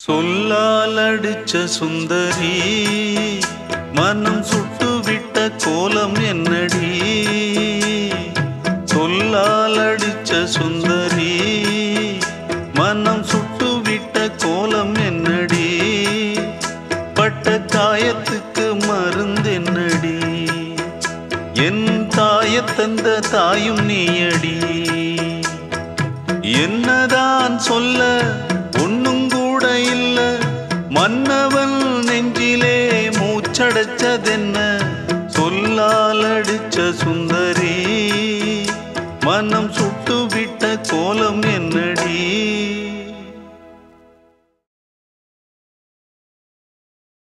சொல்லால் அடிச்ச சுந்தரி மனம் சுட்டுவிட்ட கோலம் என்னடி சொல்லால் அடிச்ச சுந்தரி மனம் சுட்டுவிட்ட கோலம் என்னடி பட்ட காயத்துக்கு மருந்தென்னடி என் தாயத்தந்த தாயும் நீயடி என்னதான் சொல்ல ஒண்ணும் கூட இல்ல மன்னவன் நெஞ்சிலே மூச்சடைச்சதென்ன சொல்லால் அடிச்ச சுந்தரி மனம் சுட்டுவிட்ட கோலம் என்னடி